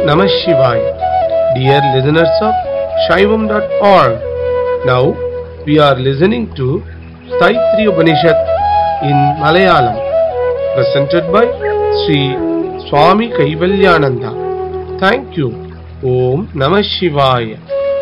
Namah Shivaya. Dear listeners of Shaivam.org, now we are listening to Saitri Upanishad in Malayalam, presented by Sri Swami Kaivalyananda. Thank you. Om Namah Shivaya.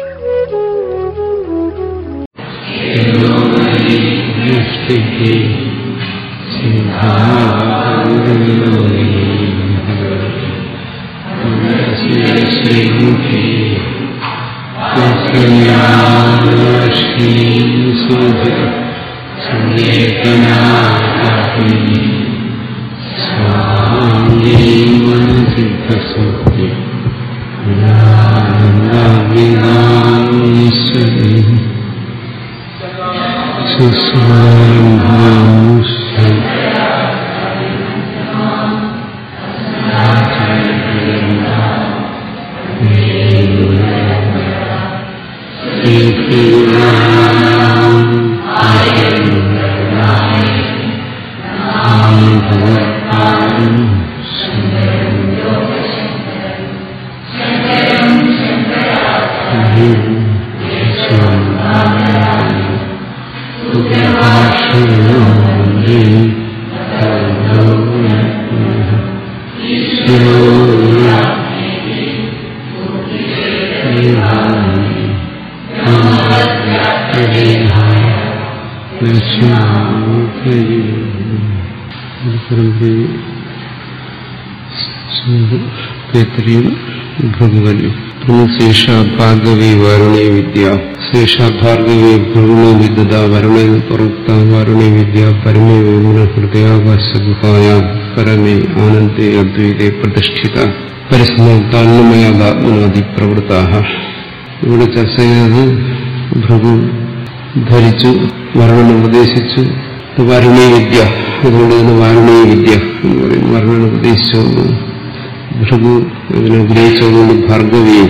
തൈത്രിയും ഭൃഗുവനും ശേഷ Bhargavi വരുണേ വിദ്യ ശേഷ ഭാർഗവി ഭൃഗുണ വിദ്യത വരുണേ പ്രവൃത്ത വരുണേ വിദ്യ പരമേ വിമുന ഹൃദയാകാശ ഗുഹായാം പരമേ ആനന്ദേ അദ്വൈതേ പ്രതിഷ്ഠിത പരിസമോത്താന്നമയാത്മനാദി പ്രവൃത്ത ഇവിടെ ചർച്ച ചെയ്തത് ഭൃഗു ധരിച്ചു വർണ്ണൻ ഉപദേശിച്ചു വരുണീ വിദ്യ അതുകൊണ്ട് തന്നെ വാരുണീ വിദ്യ എന്ന് പറയും വർണ്ണൻ ഉപദേശിച്ചു ഭൃഗു ഇതിനെ ഗ്രഹിച്ചതുകൊണ്ട് ഭാർഗവിയും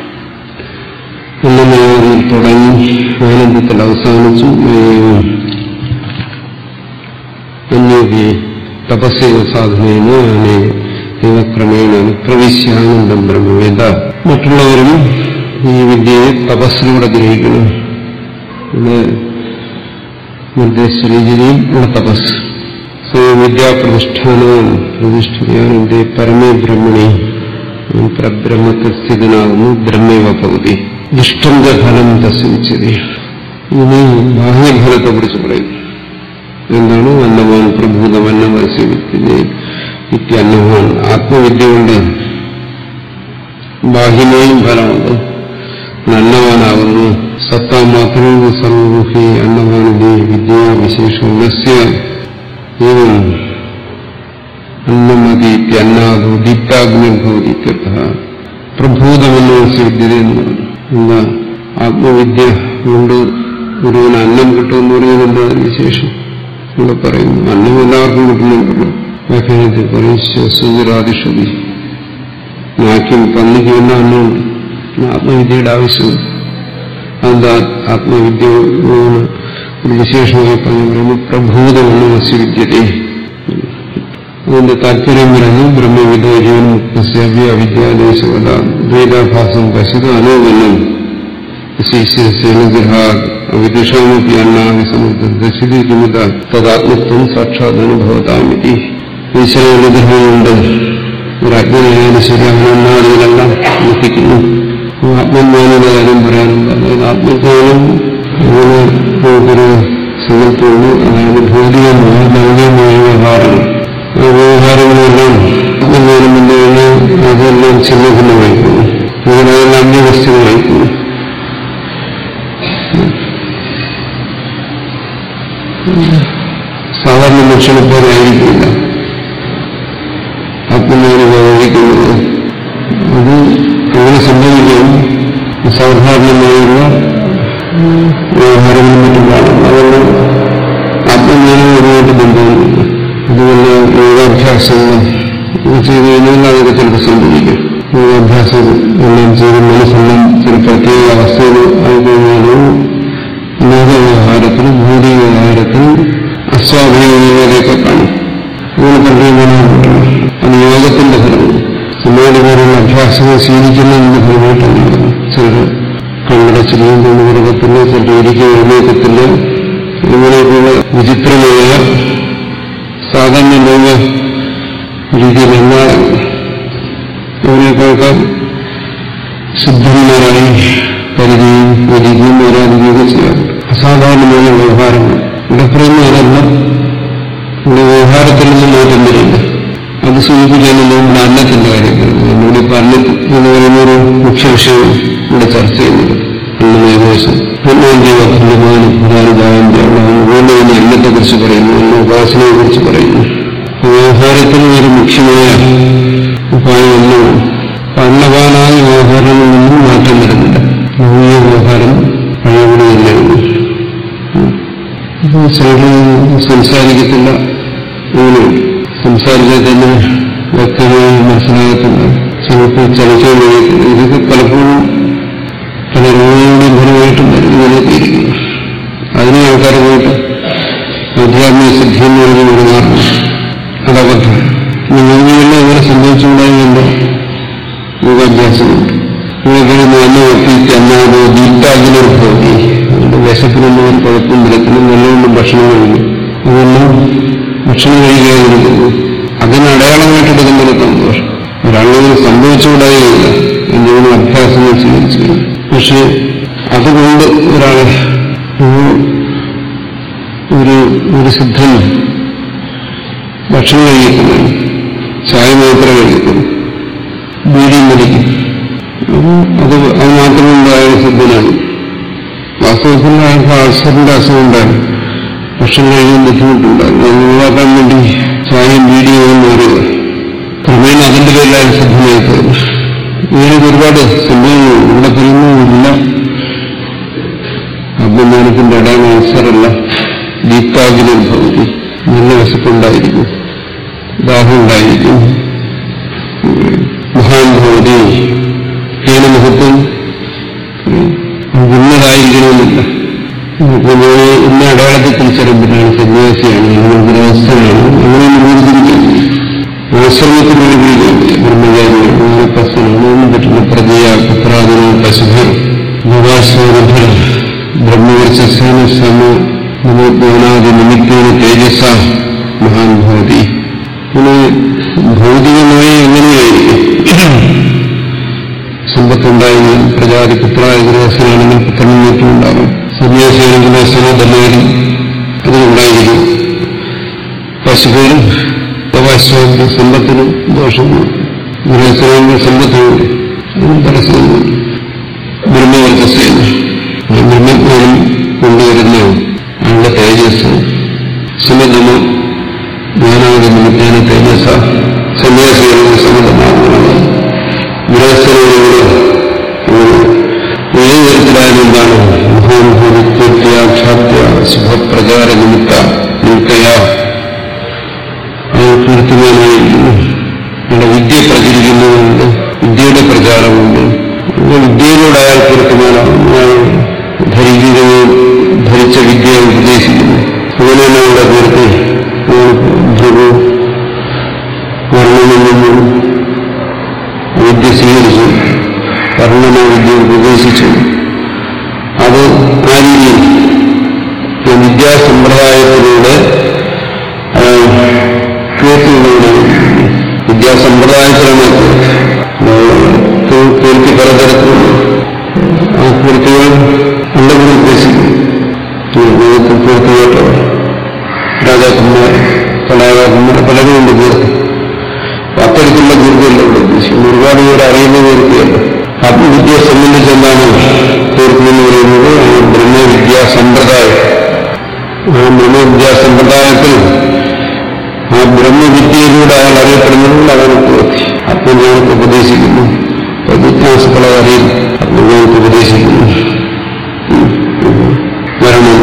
അന്നമയോറിൽ തുടങ്ങി ആനന്ദത്തിൽ അവസാനിച്ചു അന്യോഗ്യ തപസ്സേവ സാധനയെന്ന് അനേക ദൈവക്രമേണ അനുപ്രവേശ്യ ആനന്ദം ബ്രഹ്മവേദ മറ്റുള്ളവരും ഈ വിദ്യയെ തപസ്സിലൂടെ ഗ്രഹിക്കണം ഇവിടെ നിർദ്ദേശിച്ച രീതിയിൽ ഉള്ള തപസ് വിദ്യാപ്രതിഷ്ഠാനവും പ്രതിഷ്ഠിക്കാനെന്റെ പരമേ ബ്രഹ്മണി പരബ്രഹ്മത്തിൽ സ്ഥിതനാകുന്നു ബ്രഹ്മേവ പകുതി ദുഷ്ടന്റെ ഫലം ദർശിച്ചത് ഇനി ബാഹ്യഫലത്തെ കുറിച്ച് പറയും എന്താണ് അന്നവാൻ പ്രഭൂതം അന്നവരസ്യ വിദ്യ അന്നവാൻ ആത്മവിദ്യ കൊണ്ട് ബാഹ്യമായും ഫലമുണ്ട് അന്നവാനാകുന്നു സത്താ മാത്രവും സർവഹി അന്നവാനദി വിദ്യാവിശേഷ ഏവം അന്നമതി അന്നാദോ ദീപ്താഗ്നിർഭവതി പ്രഭൂതമെന്ന് വിദ്യത എന്ന് പറഞ്ഞു എന്താ ആത്മവിദ്യ കൊണ്ട് ഗുരുവിന് അന്നം കിട്ടുമെന്ന് പറയുന്നത് എന്താ വിശേഷം ഇവിടെ പറയുന്നു അന്നം എല്ലാവർക്കും കിട്ടുന്നുണ്ടല്ലോ വ്യാഖ്യാനത്തിൽ പറയും സുജരാതിഷതി നാക്കും പന്നിക്ക് വേണ്ട അന്നമുണ്ട് ആത്മവിദ്യയുടെ ആവശ്യമുണ്ട് അതെന്താ ആത്മവിദ്യ ഒരു വിശേഷമായി പറഞ്ഞു പറയുന്നു പ്രഭൂതമെന്ന് വസ്യവിദ്യതേ അതിന്റെ താല്പര്യം പറഞ്ഞു ബ്രഹ്മവിദോ ജീവൻമുക്തസ്യവ്യ അവിദ്യാദേശവത ദ്വൈതാഭാസം പശുത അനോവന്നം ശീശ്വരസേനുഗ്രഹാത് അവിദുഷാമപ്പി അണ്ണാവി സമുദ്രദശിതി കിമിത തദാത്മത്വം സാക്ഷാത് അനുഭവതാമിതി ഈശ്വര അനുഗ്രഹമുണ്ട് ഒരു അജ്ഞനായാലും ശരി അവനെന്നാളുകളെല്ലാം ദുഃഖിക്കുന്നു ആത്മജ്ഞാനിയുടെ കാര്യം പറയാനുണ്ട് അതായത് ആത്മജ്ഞാനം അങ്ങനെ നമുക്കൊരു സങ്കല്പമുള്ളൂ അതായത് ഭൗതികമായ ലൗകികമായ വ്യവഹാരങ്ങൾ ആ വ്യവഹാരങ്ങളെല്ലാം ആത്മജ്ഞാനം വന്നു കഴിഞ്ഞാൽ അതെല്ലാം ചിഹ്നഭിന്നമായി പോകുന്നു അതിനെല്ലാം അന്യവസ്ഥകളായി പോകുന്നു സാധാരണ മനുഷ്യനെ പോലെ ആയിരിക്കില്ല ആത്മജ്ഞാനം ഉപയോഗിക്കുന്നത് അത് അങ്ങനെ സംഭവിക്കും സാധാരണമായുള്ള വ്യവഹാരങ്ങളും മറ്റും കാണും അതുകൊണ്ട് ആത്മജ്ഞാനം ഒരുപാട് ബന്ധവുമില്ല അതുപോലെ യോഗാഭ്യാസങ്ങൾ ചെയ്തു കഴിഞ്ഞാൽ അതൊക്കെ ചിലപ്പോൾ സംഭവിക്കും യോഗാഭ്യാസം എല്ലാം ചെയ്ത് മനസ്സെല്ലാം ചില പ്രത്യേക അവസ്ഥയിൽ ആയിക്കഴിഞ്ഞാലും ലോകവ്യവഹാരത്തിൽ ഭൂതി വ്യവഹാരത്തിൽ അസ്വാഭാവികതയൊക്കെ കാണും അങ്ങനെ കണ്ടുകഴിഞ്ഞാൽ അത് യോഗത്തിന്റെ ഫലമാണ് പിന്നീട് ഇവരുള്ള അഭ്യാസങ്ങൾ ശീലിക്കുന്നതിന്റെ ഫലമായിട്ടാണ് നടക്കുന്നത് ചിലർ കണ്ണടച്ചിരിക്കും കൊണ്ടുകിടക്കത്തില്ല ചിലർ ഇരിക്കും എഴുന്നേക്കത്തില്ല ഇങ്ങനെയൊക്കെയുള്ള വിചിത്രമായ സാധാരണ ലോക രീതിയിലല്ല ഇവരെയൊക്കെ സിദ്ധന്മാരായി കരുതുകയും വരികയും ആരാധിക്കുകയൊക്കെ ചെയ്യാറുണ്ട് അസാധാരണമായ വ്യവഹാരങ്ങൾ ഇവിടെ പറയുന്ന അതല്ല ഇവിടെ വ്യവഹാരത്തിൽ നിന്നും മാറ്റം വരില്ല അത് സൂചിപ്പിക്കാനും നമ്മുടെ അന്നത്തിന്റെ കാര്യത്തിൽ നമ്മുടെ ഇപ്പൊ അന്നത്തിൽ എന്ന് പറയുന്ന ഒരു മുഖ്യ വിഷയം ഇവിടെ ചർച്ച ചെയ്യുന്നത് അന്നം ഏകദേശം ഒന്നാന്തി വർദ്ധമാനം പ്രധാനതാവിന്റെ അവിടെ വീണ്ടും തന്നെ അന്നത്തെ കുറിച്ച് പറയുന്നു അന്ന ഉപാസനയെ കുറിച്ച് പറയുന്നു വ്യവഹാരത്തിന് ഒരു മുഖ്യമായ ഉപായം അന്നമാണ് അപ്പൊ അന്നപാനായ വ്യവഹാരങ്ങളിൽ നിന്നും മാറ്റം വരുന്നില്ല നവീയ വ്യവഹാരം പഴയപടി തന്നെയാണ് ഇത് ചിലര് സംസാരിക്കത്തില്ല അങ്ങനെയുണ്ട് സംസാരിച്ചാൽ തന്നെ വ്യക്തമായി മനസ്സിലാകത്തില്ല ചിലപ്പോൾ ചലിക്കാൻ കഴിയത്തില്ല ഇതൊക്കെ പലപ്പോഴും പല രോഗികളുടെയും ഫലമായിട്ടും ഇങ്ങനെയൊക്കെ ഇരിക്കുന്നു അതിനെ ആൾക്കാർ പോയിട്ട് ആധ്യാത്മിക സിദ്ധി എന്ന് പറഞ്ഞ് വിടുന്നാറുണ്ട് അതബദ്ധം നിങ്ങളെല്ലാം അങ്ങനെ സംഭവിച്ചുകൂടായെന്നുണ്ട് യോഗാഭ്യാസമുണ്ട് യോഗത്തിന് നല്ല വ്യക്തിക്ക് അന്നാതെ ദീപ്താഗ്നർ ഭവതി അതുകൊണ്ട് വിശപ്പിനൊന്നും ഒരു കുഴപ്പം വരത്തില്ല നല്ലവണ്ണം ഭക്ഷണം കഴിക്കും അതെല്ലാം ഭക്ഷണം കഴിക്കാതിരിക്കുന്നു അതിന് അടയാളമായിട്ട് എടുക്കുന്നത് സന്തോഷം ഒരാളിങ്ങനെ സംഭവിച്ചുകൂടായില്ല എന്തെങ്കിലും അഭ്യാസങ്ങൾ സ്വീകരിച്ചു പക്ഷെ അതുകൊണ്ട് ഒരാൾ ഒരു ഒരു സിദ്ധൻ ഭക്ഷണം കഴിക്കുന്നു ചായ മാത്രമേ കഴിക്കുന്നു ബീഡിയും മടിക്കും അത് അത് മാത്രമുണ്ടായ സിദ്ധനാണ് വാസ്തവത്തിൽ അയാൾക്ക് അൾസറിന്റെ അസുഖം ഉണ്ടായിരുന്നു ഭക്ഷണം കഴിക്കാൻ ബുദ്ധിമുട്ടുണ്ടായിരുന്നു അത് ഒഴിവാക്കാൻ വേണ്ടി ചായയും ബീഡിയും വരിക ക്രമേണ അതിന്റെ പേരിലായി സിദ്ധമായി തീർന്നു ഇങ്ങനെ ഒരുപാട് സംഭവങ്ങൾ ഇവിടെ പറയുന്നുമില്ല അഭിമാനത്തിന്റെ ഇടയിൽ അൾസറല്ല ദീപാഗ്നം ഭവതി നല്ല വിശപ്പുണ്ടായിരിക്കും ദാഹമുണ്ടായിരിക്കും മഹാൻ ഭവതി ഏന മുഖത്തും ഉന്നതായിരിക്കണമെന്നില്ല പിന്നെ ഇന്ന അടയാളത്തെ തിരിച്ചറിയുമ്പോഴാണ് സന്യാസിയാണ് അല്ലെങ്കിൽ ഗൃഹസ്ഥനാണ് അങ്ങനെ നിർവചിച്ചിരിക്കുന്നു ആശ്രമത്തിൽ നിർവചിക്കാൻ ബ്രഹ്മചാരിയാണ് വാനപ്രസ്ഥനാണ് ഒന്നും പറ്റുന്ന പ്രജയ പുത്രാദിന പശുഭർ ഭവാശ്വരഭർ ബ്രഹ്മവർച്ചസേന സമ നമോജ്ഞാനാദി നിമിത്തേന തേജസ മഹാൻ ഭവതി ഇങ്ങനെ ഭൗതികമായി എങ്ങനെയായിരിക്കും സമ്പത്തുണ്ടായെങ്കിൽ പ്രജാതി പുത്രായ ഗൃഹസ്ഥനാണെങ്കിൽ പുത്രനും മറ്റും ഉണ്ടാകും സന്യാസിയാണെങ്കിൽ സനോധനാരി അതിനുണ്ടായിരിക്കും പശുക്കളും പശുവിന്റെ സമ്പത്തിനും ദോഷമാണ് ഗൃഹസ്ഥനാണെങ്കിൽ സമ്പത്തിനും അതിനും തടസ്സമൊന്നും ബ്രഹ്മവർഗസേന ആ ബ്രഹ്മജ്ഞാനം കൊണ്ടുവരുന്ന ആളുടെ തേജസ് സമതമം ജ്ഞാനാദി നിമിത്തേന തേജസ സന്യാസികളുടെ സമതമാകുന്നത് ഗൃഹസ്ഥരോടുകൂടെ ഏത് തരത്തിലായാലും എന്താണ് മഹാനുഭൂതിത്യാഖ്യാത്യ ശുഭപ്രചാര നിമിത്ത നിൽക്കയാ കീർത്തിമാനായിരിക്കുന്നു ഇവിടെ വിദ്യ പ്രചരിക്കുന്നതുകൊണ്ട് വിദ്യയുടെ പ്രചാരമുണ്ട് വിദ്യയിലൂടെ അയാൾ കീർത്തിമാനാണ് അയാൾ ധരിക്കുകയും ധരിച്ച വിദ്യ ഉപദേശിക്കുന്നു അങ്ങനെയാണ് അവിടെ കീർത്തി ഭൃഗു വർണ്ണനിൽ നിന്നും വിദ്യ സ്വീകരിച്ചു വർണ്ണന വിദ്യ ഉപദേശിച്ചു അത് ആ രീതിയിൽ വിദ്യാസമ്പ്രദായത്തിലൂടെ കീർത്തികളുടെ വിദ്യാസമ്പ്രദായത്തിലാണ് കീർത്തി പലതരത്തിലുള്ള ആ കീർത്തികൾ ഉണ്ടെന്ന് ഉദ്ദേശിക്കുന്നു കീർത്തി കേട്ടവർ രാജാക്കന്മാർ കലാകാരന്മാർ പലരുമുണ്ട് കീർത്തി അത്തരത്തിലുള്ള കീർത്തിയല്ല ഇവിടെ ഉദ്ദേശിക്കുന്നത് ഒരുപാട് പേര് അറിയുന്ന കീർത്തിയല്ല ആത്മവിദ്യയെ സംബന്ധിച്ച് എന്താണ് കീർത്തി എന്ന് പറയുന്നത് ആ ബ്രഹ്മവിദ്യാ സമ്പ്രദായം ആ ബ്രഹ്മവിദ്യാ സമ്പ്രദായത്തിൽ ആ ബ്രഹ്മവിദ്യയിലൂടെ അയാൾ അറിയപ്പെടുന്നത് അതാണ് കീർത്തി ആത്മജ്ഞാനത്തെ ഉപദേശിക്കുന്നു ജിജ്ഞാസുക്കളെ അറിയും ആത്മജ്ഞാനത്തെ ഉപദേശിക്കുന്നു വരണം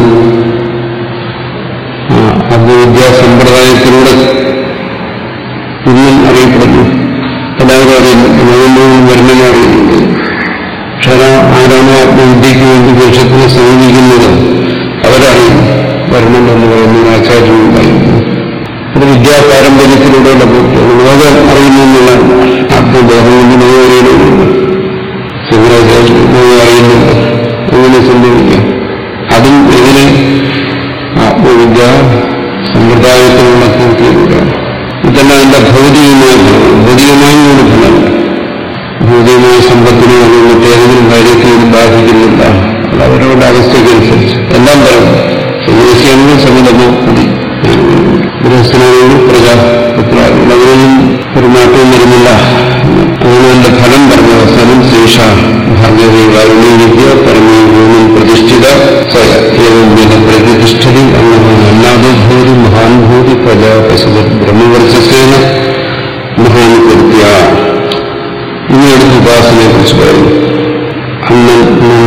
ആത്മവിദ്യാ സമ്പ്രദായത്തിലൂടെ ഇന്നും അറിയപ്പെടുന്നു എല്ലാവരും അറിയുന്നുണ്ട് മകന്മാരും വരുന്നതിനെ അറിയുന്നുണ്ട് പക്ഷെ ആരാണ് ആത്മവിദ്യയ്ക്ക് വേണ്ടി ദേശത്തിനെ സമീപിക്കുന്നത് അവരറിയുന്നു വരണം എന്ന് പറയുന്ന ആചാര്യനുണ്ടായിരുന്നു അത് വിദ്യാപാരമ്പര്യത്തിലൂടെയുള്ള പൂർത്തിയാണ് ലോകം അറിയുന്നു എന്നുള്ളതാണ് ആത്മബോധം ഇനി അടുത്ത ഉപാസനയെ കുറിച്ച് പറയുന്നു അന്നം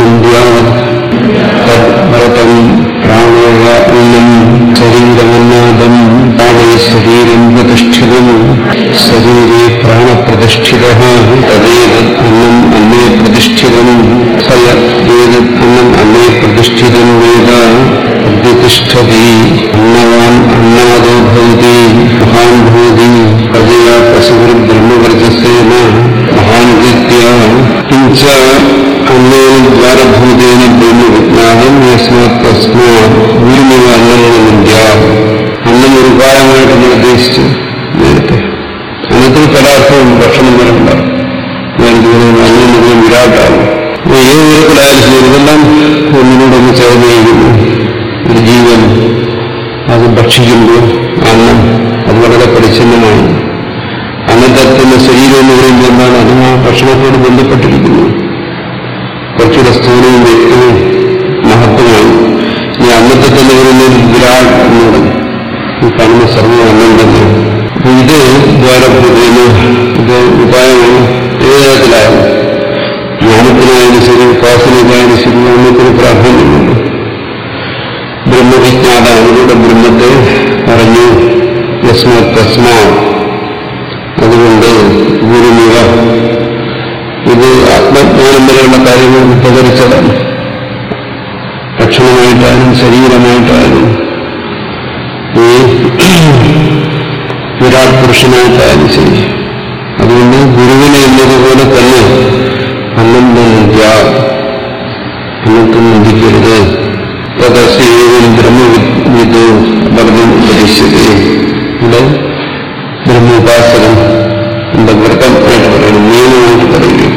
ഭരതം പ്രാണേയ അന്നം ശരീരമന്നാദം പ്രാണേ ശരീരം പ്രതിഷ്ഠിതം ശരീരേ പ്രാണപ്രതിഷ്ഠിത തദേതത് അന്നം അന്നേ പ്രതിഷ്ഠിതം സയ ഏതത് അന്നം അന്നേ പ്രതിഷ്ഠിതം വേദ പ്രതിഷ്ഠതി അന്നവാൻ അന്നാദോ ഭവതി മഹാൻ ഭവതി പ്രജയാ പശുവിൽ ബ്രഹ്മവർജസേന മഹാൻ വിദ്യ കിഞ്ച അന്നേന ദ്വാരഭൂതേന ബ്രഹ്മവിജ്ഞാനം യസ്മാത് തസ്മാത് ഗുരുമിവ അന്നമാണ് വിദ്യ അന്നം ഒരു ഉപായമായിട്ട് നിർദ്ദേശിച്ചു നേരത്തെ അന്നത്തിൽ പലാർത്ഥവും ഭക്ഷണം വരണ്ട നേരത്തെ അന്നം മുഴുവൻ വിരാട്ടാകും ഏത് വിധത്തിലായാലും ശരി ഇതെല്ലാം ഒന്നിനോടൊന്ന് ചേർന്നിരിക്കുന്നു ഒരു ജീവൻ അത് ഭക്ഷിക്കുമ്പോൾ അന്നം അത് വളരെ പരിച്ഛന്നമാണ് അന്നത്തെ ശരീരം എന്ന് പറയുമ്പോൾ എന്താണ് അത് ആ ഭക്ഷണത്തോട് ബന്ധപ്പെട്ടിരിക്കുന്നു കുറച്ചുകൂടെ സ്ഥൂലവും വ്യക്തവും മഹത്വമാണ് ഈ അന്നത്തെ തന്നെ പറയുന്നത് വിരാട് എന്ന് പറഞ്ഞു ഈ കാണുന്ന സർവ്വം അന്നം തന്നെ അപ്പൊ ഇത് ദ്വാരഭൂതേന് ഇത് ഉപായമാണ് ഏത് തരത്തിലായാലും ജ്ഞാനത്തിനായാലും ശരി ഉപാസനയ്ക്കായാലും ശരി അന്നത്തിന് പ്രാധാന്യമുണ്ട് ബ്രഹ്മവിജ്ഞാത അവരുടെ ബ്രഹ്മത്തെ അറിഞ്ഞു യസ്മാ തസ്മാ അതുകൊണ്ട് ഗുരുമിവ ഇത് ആത്മജ്ഞാനം വരെയുള്ള കാര്യങ്ങൾ ഉപകരിച്ചതാണ് ഭക്ഷണമായിട്ടായാലും ശരീരമായിട്ടായാലും ഈ വിരാട് പുരുഷനായിട്ടായാലും ശരി അതുകൊണ്ട് ഗുരുവിനെ എന്നതുപോലെ തന്നെ അന്നം നന്ദ്യ അന്നത്തെ നന്ദിക്കരുത് തദസ്യേവൻ ബ്രഹ്മവിദ്യോ വർദ്ധം ഉപദേശിച്ചത് ഇവിടെ ബ്രഹ്മോപാസനം എന്താ വ്രതമായിട്ട് പറയുന്നു നിയമമായിട്ട് പറയുന്നു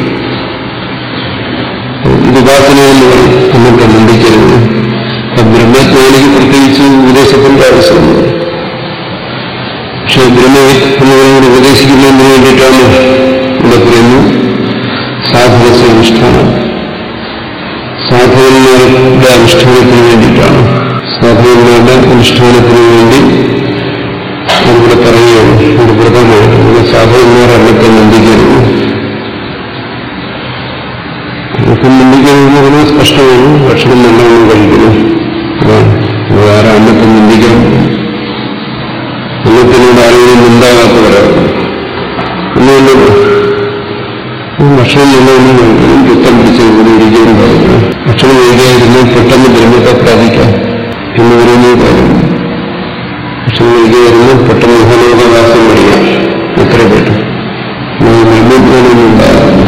ഇത് ഉപാസന എന്ന് പറയും അന്നത്തെ നന്ദിക്കരുത് അപ്പൊ ബ്രഹ്മജ്ഞാനിക്ക് പ്രത്യേകിച്ച് ഉപദേശത്തിന്റെ ആവശ്യമുണ്ട് പക്ഷെ ബ്രഹ്മവിത്ത് എന്നതിനോട് ഉപദേശിക്കുന്നതിന് വേണ്ടിയിട്ടാണ് ഇവിടെ പറയുന്നു സാധുവസ്യ അനുഷ്ഠാനം സാധുവന്മാരുടെ അനുഷ്ഠാനത്തിന് വേണ്ടിയിട്ടാണ് സാധുവന്മാരുടെ അനുഷ്ഠാനത്തിന് വേണ്ടി അതിവിടെ പറയുകയാണ് ഒരു വ്രതമായിട്ട് ഇവിടെ സാധുവന്മാർ അന്നത്തെ നന്ദിക്കരുത് നമുക്ക് നന്ദിക്കരുതെന്ന് പറഞ്ഞാൽ സ്പഷ്ടമാണ് ഭക്ഷണം നല്ലവണ്ണം കഴിക്കണം അതാണ് വേറെ അന്നത്തെ നിന്ദിക്കണം അന്നത്തിനോട് ആരെങ്കിലും നിന്ദാകാത്തവരാണ് എന്തുകൊണ്ട് ഭക്ഷണം നല്ലവണ്ണം കഴിക്കണം രക്തം പിടിച്ച് ഇവിടെ ഇരിക്കാൻ പാടില്ല ഭക്ഷണം കഴിക്കാതിരുന്നാൽ പെട്ടെന്ന് ബ്രഹ്മത്തെ പ്രാപിക്കാം എന്ന് പറയുന്ന കാര്യം ഭക്ഷണം കഴിക്കാതിരുന്നാൽ പെട്ടെന്ന് മഹാലോകവാസം പഠിക്കാം എത്ര പെട്ടെന്ന് ബ്രഹ്മജ്ഞാനമൊന്നും ഉണ്ടാകുന്നു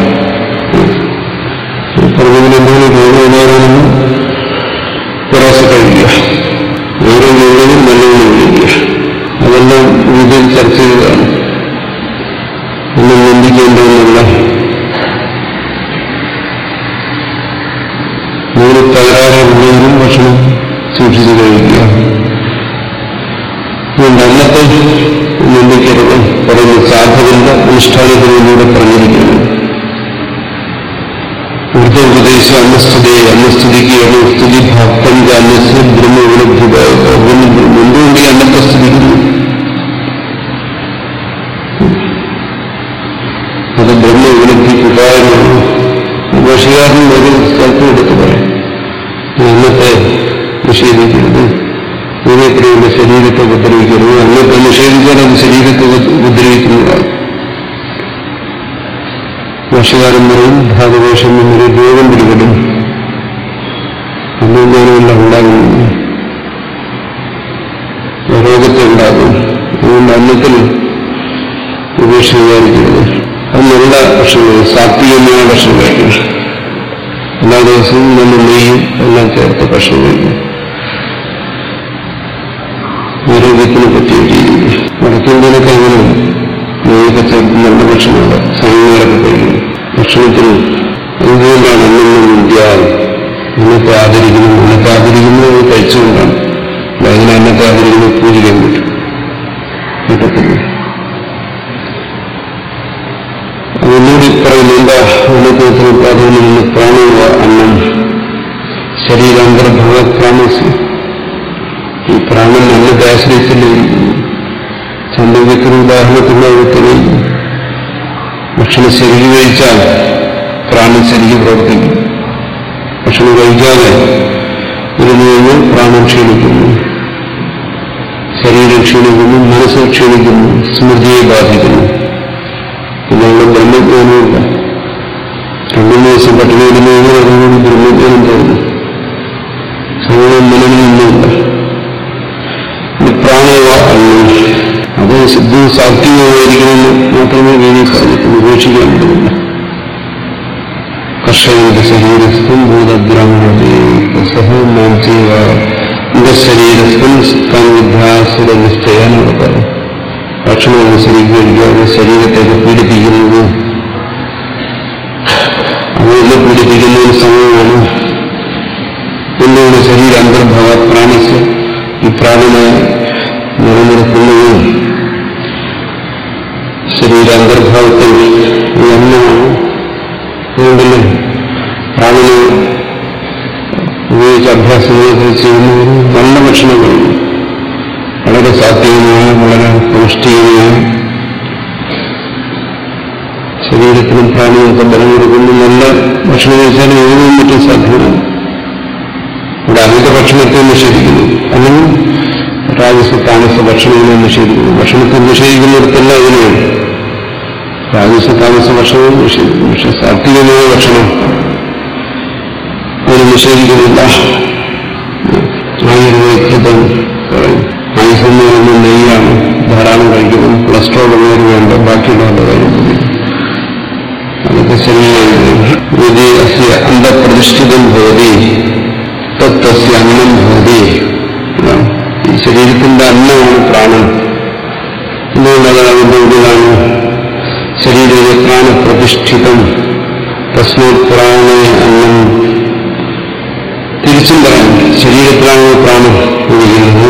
പറഞ്ഞതിന് എന്തെങ്കിലും രോഗമുണ്ടാകുമെന്ന് പ്രാവശ്യം കഴിക്കുക ഓരോ രോഗവും നല്ലവണ്ണം കഴിക്കുക അതെല്ലാം ഇതിൽ ചർച്ച ചെയ്തതാണ് ഒന്നും നിന്ദിക്കേണ്ടതെന്നുള്ള മൂന്ന് തകരാറുള്ളവരും ഭക്ഷണം സൂക്ഷിച്ചു കഴിക്കുക അതുകൊണ്ട് അന്നത്തെ നിന്ദിക്കരുത് പറയുന്ന സാധുവിന്റെ അനുഷ്ഠാനത്തിലൂടെ പറഞ്ഞിരിക്കുന്നു ഊർജോപദേശ അന്നസ്തുതി അന്നസ്തുതിക്കുകയാണ് സ്തുതി ഭക്തം അന്നസ് ബ്രഹ്മ ഉപലബ്ധി എന്തുകൊണ്ട് ഈ അന്നത്തെ സ്തുതിക്കുന്നു അത് ബ്രഹ്മ ഉപലബ്ധിക്ക് ഉപായമാണ് ഭാഷകാരൻ ഒരു സ്ഥലത്തും എടുത്ത് പറയും അന്നത്തെ നിഷേധിക്കരുത് ഇതിനെത്രയുള്ള ശരീരത്തെ ഉപദ്രവിക്കരുത് അന്നത്തെ നിഷേധിച്ചാൽ അത് ശരീരത്തെ ഉപദ്രവിക്കുന്നതാണ് ഭാഷകാരൻ പറയും ഭാഗവേഷം എന്നൊരു രോഗം പിടിപെടും അന്നുജ്ഞാനമെല്ലാം ഉണ്ടാകുന്നു രോഗത്തെ ഉണ്ടാകും അതുകൊണ്ട് അന്നത്തിൽ ഉപേക്ഷ വിചാരിക്കരുത് അത് നല്ല ഭക്ഷണം സാത്വികമായ ഭക്ഷണം കഴിക്കണം എല്ലാ ദിവസവും നമ്മൾ നെയ്യും എല്ലാം ചേർത്ത് ഭക്ഷണം കഴിക്കും ആരോഗ്യത്തിന് പറ്റിയ രീതി വടക്കേന്ത്യയിലൊക്കെ അങ്ങനെ നെയ്യൊക്കെ ചേർത്ത് നല്ല ഭക്ഷണമുണ്ട് സാധനങ്ങളൊക്കെ കഴിക്കും ഭക്ഷണത്തിന് എന്തുകൊണ്ടാണ് അന്നൊന്നും വിദ്യ അന്നത്തെ ആദരിക്കുന്നു അന്നത്തെ ആദരിക്കുന്നത് അത് കഴിച്ചുകൊണ്ടാണ് അതിന് അന്നത്തെ ആദരിക്കുന്നത് പൂജിക്കാൻ പറ്റും പറ്റത്തില്ല ഒന്നുകൂടി പറയുന്നു എന്താ അന്നത്തിന് പ്രാധാന്യം പ്രാണുക അന്നം ശരീരാന്തർഭവ പ്രാണസ് ഈ പ്രാണൻ അന്നത്തെ ആശ്രയിച്ചല്ലേ ചന്ദ്രവിക്കുന്ന ഉദാഹരണത്തിലൂടെ തെളിയുന്നു ഭക്ഷണം ശരിക്ക് കഴിച്ചാൽ പ്രാണൻ ശരിക്ക് പ്രവർത്തിക്കും ഭക്ഷണം കഴിക്കാതെ ഇരുന്നു കഴിഞ്ഞാൽ പ്രാണൻ ക്ഷീണിക്കുന്നു ശരീരം ക്ഷീണിക്കുന്നു മനസ്സ് ക്ഷീണിക്കുന്നു സ്മൃതിയെ ബാധിക്കുന്നു ഇതിനുള്ള ബ്രഹ്മജ്ഞാനമില്ല രണ്ടു ദിവസം പട്ടിണി ഇരുന്നു കഴിഞ്ഞാൽ അതുകൊണ്ട് ബ്രഹ്മജ്ഞാനം തോന്നുന്നു സമയം നിലനിൽക്കുന്നില്ല പ്രാണവ അല്ല അത് സിദ്ധവും സാത്വികമായിരിക്കണമെന്ന് മാത്രമേ വേദി പറഞ്ഞിട്ടുള്ളൂ ഉപേക്ഷിക്കാൻ പറ്റുന്നില്ല കർഷകന്റെ ശരീരസ്ഥം ഭൂതബ്രാഹ്മണേ സഹ മാം ചെയ്യുക എന്റെ ശരീരസ്ഥം താൻ വിദ്യാസുരനിഷ്ഠയാണെന്ന് പറയും ഭക്ഷണം അനുസരിച്ച് കഴിക്കാതെ ശരീരത്തെ പീഡിപ്പിക്കുന്നത് അതെല്ലാം പീഡിപ്പിക്കുന്നതിന് സമയമാണ് എന്നുള്ള ശരീര അന്തർഭാവ പ്രാണസ് ഈ പ്രാണനെ നിലനിർത്തുന്നത് ശരീര അന്തർഭാവത്തിൽ ഈ അന്നമാണ് അതുകൊണ്ടല്ലേ പ്രാണനെ ഉപയോഗിച്ച് അഭ്യാസങ്ങളൊക്കെ ചെയ്യുന്നതിന് നല്ല ഭക്ഷണം കഴിക്കും വളരെ സാത്വികമായ വളരെ പൗഷ്ടികമായ ശരീരത്തിനും പ്രാണികൾക്കും ബലം കൊടുക്കുന്ന നല്ല ഭക്ഷണം കഴിച്ചാൽ ഏതും മറ്റും സാധ്യമാണ് ഇവിടെ അമിത ഭക്ഷണത്തെ നിഷേധിക്കുന്നു അല്ലെങ്കിൽ രാജസ താമസ ഭക്ഷണങ്ങളെ നിഷേധിക്കുന്നു ഭക്ഷണത്തെ നിഷേധിക്കുന്നിടത്തെല്ലാം ഇതിനെയാണ് രാജസ താമസ ഭക്ഷണവും നിഷേധിക്കുന്നു പക്ഷെ സാത്വികമായ ഭക്ഷണം അതിന് നിഷേധിക്കുന്നില്ല ആയുർവേദം പറയും ആയുസെന്ന് പറയുന്നത് നെയ്യാണ് ധാരാളം കഴിക്കുന്നത് കൊളസ്ട്രോൾ ഉള്ളവർ വേണ്ട ബാക്കിയുള്ളവരുടെ കാര്യം അതൊക്കെ ശരിയാണ് യതി അസ്യ അന്തപ്രതിഷ്ഠിതം ഭവതി തത്തസ്യ അന്നം ഭവതി ഇതാണ്. ഈ ശരീരത്തിന്റെ അന്നമാണ് പ്രാണൻ എന്തുകൊണ്ടത് അതിന്റെ ഉള്ളിലാണ് ശരീരത്തിലെ പ്രാണപ്രതിഷ്ഠിതം തസ്മത് പ്രാണേ അന്നം തിരിച്ചും പറയാം ശരീരത്തിലാണ് പ്രാണൻ ഒഴുകുന്നത്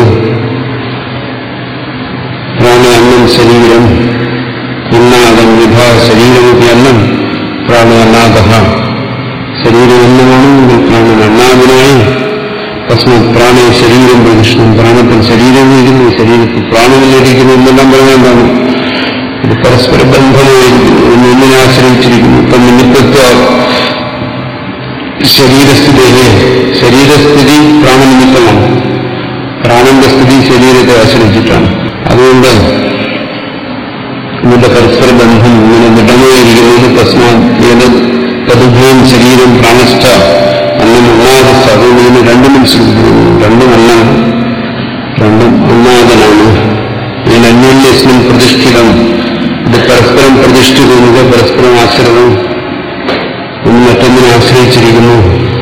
പ്രാണ അന്നം ശരീരം അന്നാദം വിധ ശരീരമൊക്കെ അന്നം പ്രാണ അന്നാദ ശരീരം അന്നമാണെങ്കിൽ പ്രാണൻ അന്നാദിനായി തസ്മത് പ്രാണ ശരീരം പ്രതിഷ്ഠം പ്രാണത്തിൽ ശരീരം ഇരിക്കുന്നു ശരീരത്തിൽ പ്രാണനിലിരിക്കുന്നു എന്നെല്ലാം പറഞ്ഞാൽ ഇത് പരസ്പര ബന്ധമായിരിക്കുന്നു ഒന്നിനെ ആശ്രയിച്ചിരിക്കുന്നു ഇപ്പം നിമിത്തത്വ ശരീരസ്ഥിതിയെ ശരീരസ്ഥിതി പ്രാണനിമിത്തമാണ് പ്രാണന്റെ സ്ഥിതി ശരീരത്തെ ആശ്രയിച്ചിട്ടാണ് അതുകൊണ്ട് ഇതിന്റെ പരസ്പര ബന്ധം ഇങ്ങനെ ദൃഢമായിരിക്കുന്നത് തസ്മാൻ ഏത് തതുഭയം ശരീരം പ്രാണസ്ഥ അന്നം ഒന്നാമസ്ഥ അതുകൊണ്ട് ഇതിന് രണ്ടും മനസ്സിലാക്കുന്നു രണ്ടും അന്നാണ് രണ്ടും ഒന്നാമതനാണ് ഇതിന് അന്യോന്യസ്മിൻ പ്രതിഷ്ഠിതം ഇത് പരസ്പരം പ്രതിഷ്ഠിതം ഇത് പരസ്പരം ആശ്രിതം ഒന്ന് മറ്റൊന്നിനെ ആശ്രയിച്ചിരിക്കുന്നു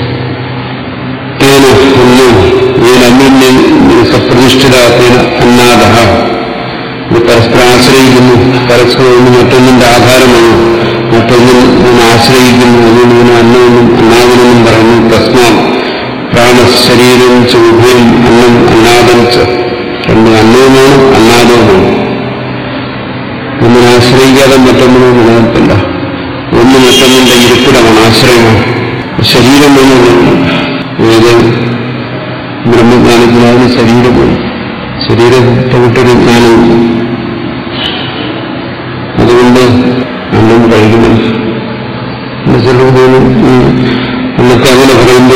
തേന ഒന്ന് ഇതിനന്യ സപ്രതിഷ്ഠിതാത്തേന അന്നാദ ഇത് പരസ്പരം ആശ്രയിക്കുന്നു പരസ്പരം ഒന്ന് മറ്റൊന്നിന്റെ ആധാരമാണ് മറ്റൊന്നിൽ നിന്ന് ആശ്രയിക്കുന്നു അതുകൊണ്ട് ഇതിന് അന്നമെന്നും അന്നാദനെന്നും പറയുന്നു തസ്മാൻ പ്രാണശരീരം ചുഭയം അന്നം അന്നാദം ച രണ്ട് അന്നവുമാണ് അന്നാദവുമാണ് ഒന്നിനെ ആശ്രയിക്കാതെ മറ്റൊന്നിനും നിലനിൽപ്പില്ല ഒന്ന് മറ്റൊന്നിന്റെ ഇരിപ്പിടമാണ് ആശ്രയമാണ് ശരീരം എന്നുള്ളത് ഏത് ബ്രഹ്മജ്ഞാനത്തിനാണ് ശരീരമാണ് ശരീരത്തെ വിട്ടൊരു ജ്ഞാനമില്ല അതുകൊണ്ട് അന്നം കഴിക്കണം എന്ന് ചിലർ തോന്നും ഈ അന്നത്തെ അങ്ങനെ പറയുമ്പോ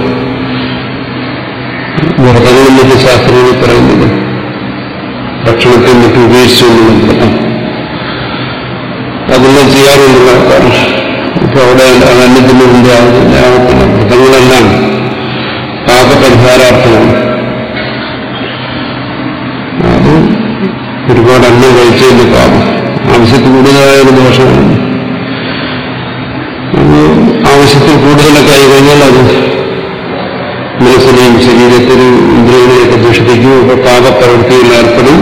വ്രതങ്ങളും മറ്റ് ശാസ്ത്രങ്ങളിൽ പറയുന്നത് ഭക്ഷണത്തെ മറ്റ് ഉപേക്ഷിച്ചുകൊണ്ടുള്ള വ്രതം അതെല്ലാം ചെയ്യാറുള്ള ആൾക്കാർ ഇപ്പൊ അവിടെ അന്നത്തിന് മുമ്പ് ആവത്തില്ല വ്രതങ്ങളെല്ലാം പാപപരിഹാരാർത്ഥമാണ് അത് ഒരുപാട് അന്നം കഴിച്ചതിന്റെ പാപം ആവശ്യത്തിൽ കൂടുതലായ ഒരു ദോഷമാണ് അത് ആവശ്യത്തിൽ കൂടുതലൊക്കെ ആയി കഴിഞ്ഞാൽ അത് മനസ്സിനെയും ശരീരത്തിനും ഇന്ദ്രിയങ്ങളെയൊക്കെ ദൂഷിപ്പിക്കും അപ്പൊ പാപപ്രവൃത്തിയിൽ ഏർപ്പെടും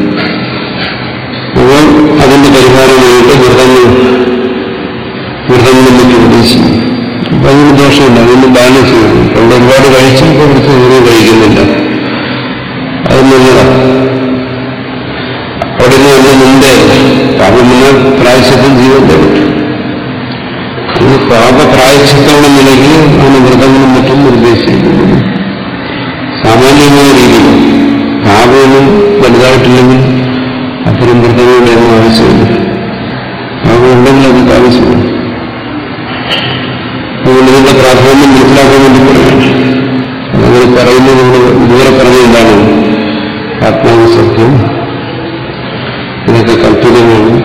അപ്പോൾ അതിന്റെ പരിഹാരമായിട്ട് വ്രതങ്ങൾ വ്രതങ്ങൾ മറ്റും ഉദ്ദേശിക്കും അപ്പൊ അതിന് ദോഷമില്ല അതിന് ബാലൻസ് ചെയ്യണം അവിടെ ഒരുപാട് കഴിച്ചു ഇപ്പോൾ കുറച്ച് ഓരോ കഴിക്കുന്നില്ല അത് നല്ലതാണ് അവിടെ നിന്ന് അതിന് മുമ്പേ പാപം വന്നാൽ പ്രായശ്ചിത്തം ജീവിതത്തെ പറ്റും ഇത് പാപപ്രായശ്ചിത്തമുള്ള നിലയ്ക്ക് ആണ് വ്രതങ്ങളും മറ്റും നിർദ്ദേശിച്ചിരിക്കുന്നത് സാമാന്യമായ രീതിയിൽ പാപമൊന്നും വലുതായിട്ടില്ലെങ്കിൽ അത്തരം വ്രതങ്ങളുടെ ഒന്നും ആവശ്യമില്ല പാപം ഉണ്ടെങ്കിൽ അത് ആവശ്യമാണ് അതുകൊണ്ട് ഇതിന്റെ പ്രാധാന്യം മനസ്സിലാക്കാൻ വേണ്ടി പറയുകയാണ് അങ്ങനെ പറയുന്നത് നമ്മൾ ഇതുവരെ പറഞ്ഞ എന്താണ് ആത്മാവ് സത്യം ഇതൊക്കെ കൽപ്പിതമാണ്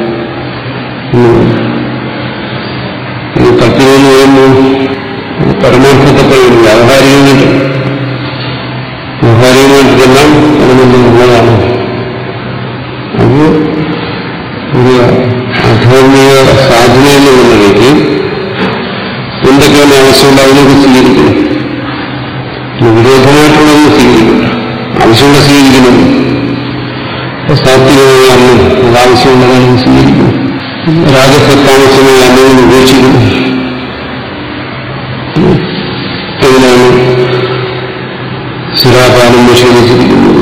ഇത് കൽപ്പിതം എന്ന് പറയുമ്പോൾ ഇത് പരമാർത്ഥത്തെ പറയുന്നത് വ്യാവഹാരികമായിട്ട് വ്യാവഹാരികമായിട്ടെല്ലാം പറയുന്നതാണ് അത് ഒരു ആധ്യാത്മിക സാധന എന്നുള്ള നിലയ്ക്ക് എന്തൊക്കെയാണ് ആവശ്യമുണ്ട് അതിനൊക്കെ സ്വീകരിക്കണം വിരോധമായിട്ടുള്ളതൊന്നും സ്വീകരിക്കണം ആവശ്യമുള്ള സ്വീകരിക്കണം സാത്വികമാണ് അത് ആവശ്യമുള്ളതാണ് സ്വീകരിക്കണം രാജസത്താമസമായ അന്നവും ഉപേക്ഷിക്കണം അതിനാണ് സുരാപാനം നിഷേധിച്ചിരിക്കുന്നത്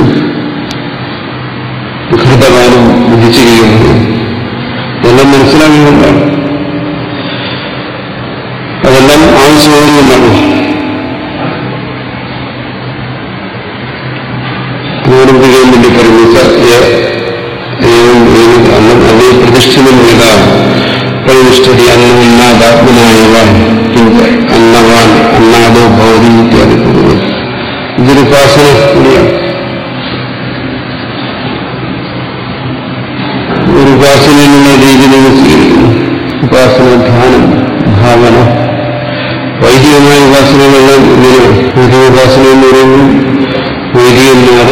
ഘൃതപാനം വിധിച്ചിരിക്കുന്നത് ഇതെല്ലാം മനസ്സിലാകുന്നുണ്ടാണ് അതെല്ലാം ആവശ്യമുള്ളതുകൊണ്ടാണ് ഓർമ്മിപ്പിക്കാൻ വേണ്ടി പറഞ്ഞു അന്നം അതേ പ്രതിഷ്ഠിതം ചെയ്ത പ്രതിഷ്ഠതി അന്നമില്ലാതാത്മനായവ അന്നവാൻ അന്നാദോ ഭവതി ഇത്യാദി പറയുന്നത് ഇതൊരു ഉപാസന കൂടിയാണ് ഒരു ഉപാസന എന്നുള്ള രീതിയിൽ സ്വീകരിക്കുന്നു ഉപാസന ധ്യാനം ഭാവന വൈദികമായ ഉപാസനകളെല്ലാം ഇങ്ങനെയാണ് വൈദിക ഉപാസന എന്ന് പറയുമ്പോൾ വൈദികന്മാർ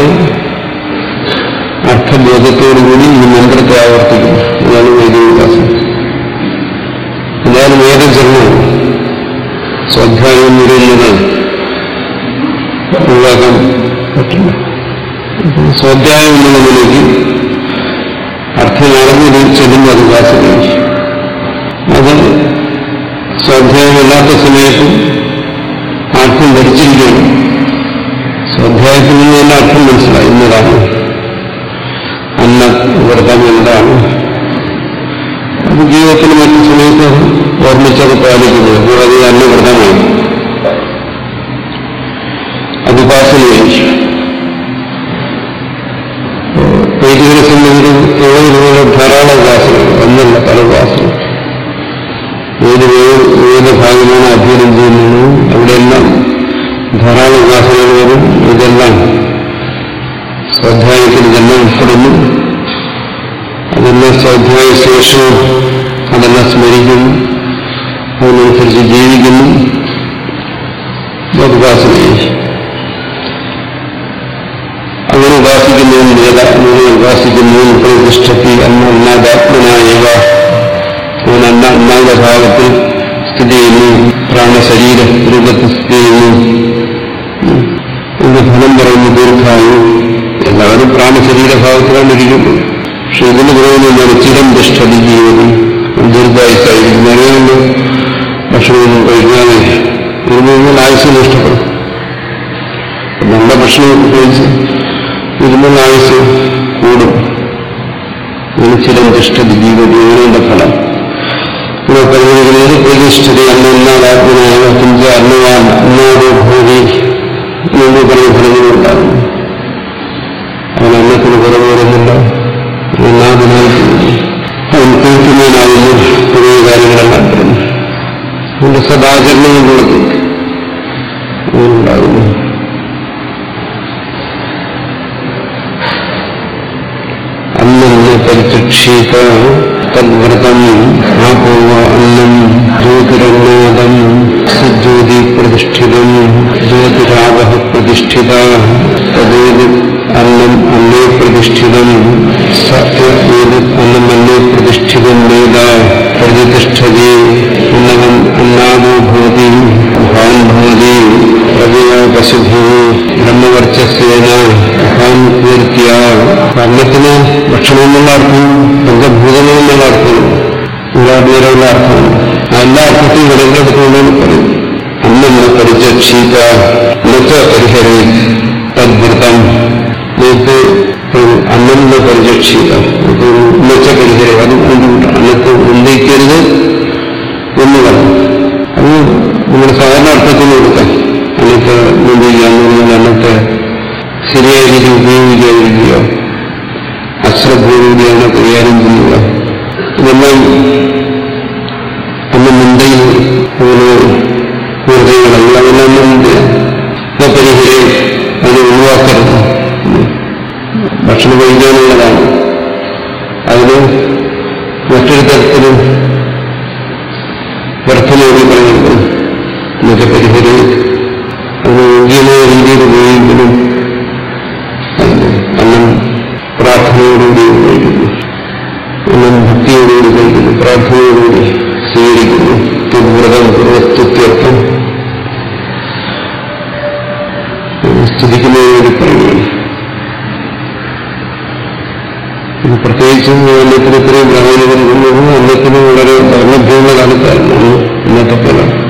അർത്ഥബോധത്തോടുകൂടി ഈ മന്ത്രത്തെ ആവർത്തിക്കും അതാണ് വൈദിക ഉപാസന എന്നാലും ഏത് ജന്മവും സ്വാധ്യായം എന്ന് പറയുന്നത് ഒഴിവാക്കാൻ പറ്റില്ല സ്വാധ്യായം എന്നുള്ള നിലയ്ക്ക് അർത്ഥം അറിഞ്ഞ് ചെല്ലുമ്പോൾ അത് ഉപാസനയും അത് സ്വാധ്യായമല്ലാത്ത സമയത്തും അർത്ഥം ധരിച്ചിരിക്കുകയാണ് സ്വാധ്യായത്തിൽ നിന്ന് തന്നെ അർത്ഥം മനസ്സിലായി എന്നതാണ് അന്ന വ്രതം എന്താണ് അത് ജീവിതത്തിൽ മറ്റു സമയത്ത് ഓർമ്മിച്ചത് പാലിക്കുന്നത് കൂടാതെ അന്ന വ്രതമാണ് അത് ഉപാസനയായിരിക്കും വൈദികരെ സംബന്ധിച്ച് ധാരാളം ഉപാസനകൾ ഒന്നല്ല പല ഉപാസനകൾ ഏത് ഏത് ഭാഗമാണ് അധ്യയനം ചെയ്യുന്നത് അവിടെയെല്ലാം ധാരാളം ഉപാസനകൾ വരും ഇതെല്ലാം സ്വാധ്യായത്തിൽ ഇതെല്ലാം ഉൾപ്പെടുന്നു അതെല്ലാം സ്വാധ്യായ ശേഷം അതെല്ലാം സ്മരിക്കുന്നു അതിനനുസരിച്ച് ജീവിക്കുന്നു ഉപാസനയായി അങ്ങനെ ഉപാസിക്കുന്നതിന് വേദ അങ്ങനെ ഉപാസിക്കുന്നതിന് പ്രതിഷ്ഠത്തി അന്നാദാത്മനായവ അവൻ അന്ന അന്നാദ ഭാവത്തിൽ സ്ഥിതി ചെയ്യുന്നു പ്രാണശരീര രൂപത്തിൽ സ്ഥിതി ചെയ്യുന്നു ഇത് ഫലം പറയുന്നു ദീർഘായു എല്ലാവരും പ്രാണശരീരഭാവത്തിലാണ് ഇരിക്കുന്നത് പക്ഷെ ഇതിന് പറയുന്നത് ചിരം തിഷ്ഠതി ജീവിതം ദീർഘായുസായിരിക്കും അറിയാമല്ലോ ഭക്ഷണമൊന്നും കഴിക്കാതെ ഇരുന്നാൽ ആയുസ് നഷ്ടപ്പെടും നല്ല ഭക്ഷണമൊക്കെ കഴിച്ച് ഇരുന്നാൽ ആയുസ് കൂടും അങ്ങനെ ചിരം തിഷ്ഠതി ജീവിതയുടെ ഫലം ഇവിടെ പറഞ്ഞിരിക്കുന്നത് പ്രതിഷ്ഠിത അന്നാദാത്മനായ കിഞ്ച അന്നവാൻ അന്നാദോ ഭൂതി എന്ന് പറഞ്ഞ ഫലങ്ങളുണ്ടാകുന്നു അവൻ അന്നത്തിന് കുറവ് വരുന്നില്ല അന്നാദിനായി അവൻ കേൾക്കുന്നതിനാകുന്നു പുതിയ കാര്യങ്ങളെല്ലാം വരുന്നു അവന്റെ സദാചരണങ്ങളിലൂടെ ഉണ്ടാകുന്നു അന്നെന്ന് പരിചക്ഷീത തദ്വ്രതം ആപോവ അന്നം ജ്യോതിരന്നാദം സജ്യോതി പ്രതിഷ്ഠിതം ജ്യോതിരാവ പ്രതിഷ്ഠിത തദ്ദേത് അന്നം അന്നേ പ്രതിഷ്ഠിതം സേത് അന്നം അന്നേ പ്രതിഷ്ഠിതം വേദ പ്രതിഷ്ഠതി ഉന്നതം അന്നാദോ ഭവതി ഭാൻ ഭവതി പ്രജയ പശുഭൂ ബ്രഹ്മവർച്ചസ്വേന ഭാൻ കീർത്തിയ അന്നത്തിന് ഭക്ഷണം എന്നുള്ള അർത്ഥം പഞ്ചഭൂതങ്ങൾ എന്നുള്ള അർത്ഥം വിരാടീരമുള്ള അർത്ഥം ആ എല്ലാ അർത്ഥത്തെയും വിടലെടുത്തുകൊണ്ടെന്ന് പറയും അന്നെന്ന് പരിചക്ഷീത എന്നുവെച്ച പരിഹരി തദ്വൃത്തം നിങ്ങൾക്ക് അന്നെന്ന് പരിചക്ഷീത എന്നുവെച്ച പരിഹരി അത് ബുദ്ധിമുട്ടാണ് അന്നത്തെ ഉന്നയിക്കരുത് എന്ന് പറഞ്ഞു അത് നമ്മുടെ സാധാരണ അർത്ഥത്തിൽ കൊടുക്കാം അന്നത്തെ മുന്തിരിക്കുക അന്നത്തെ ശരിയായ രീതി ഉപയോഗിക്കാതിരിക്കുകയോ അശ്രദ്ധയോടെയാണ് കൈകാര്യം ചെയ്യുക ഇതെല്ലാം അങ്ങനെ ഊർജങ്ങളെല്ലാം അതെല്ലാം പരിഹരം അതിനെ ഒഴിവാക്കരുത് ഭക്ഷണം കഴിക്കാനുള്ളതാണ് അതിന് മറ്റൊരു തരത്തിലും വ്യർത്ഥമായി പറയുന്നത് എന്നൊക്കെ പരിഹരി അതിന് യോഗ്യമായ രീതിയിൽ ഉപയോഗിക്കണം അതിന് അന്നം പ്രാർത്ഥനയോടുകൂടി ഉപയോഗിക്കുന്നു അന്നം ഭക്തിയോടുകൂടി കഴിക്കുന്നു പ്രാർത്ഥനയോടുകൂടി സ്വീകരിക്കുന്നു വ്രതം പൂർവസ്തുത്യർത്ഥം സ്തുതിക്കുന്നതിന് വേണ്ടി പറയുകയാണ് ഇത് പ്രത്യേകിച്ചും അന്നത്തിന് ഇത്രയും പ്രാധാന്യം നൽകുന്നത് അന്നത്തിന് വളരെ ദൗർലഭ്യമുള്ള കാലത്തായിരുന്നു ഇന്നത്തെ പോലെ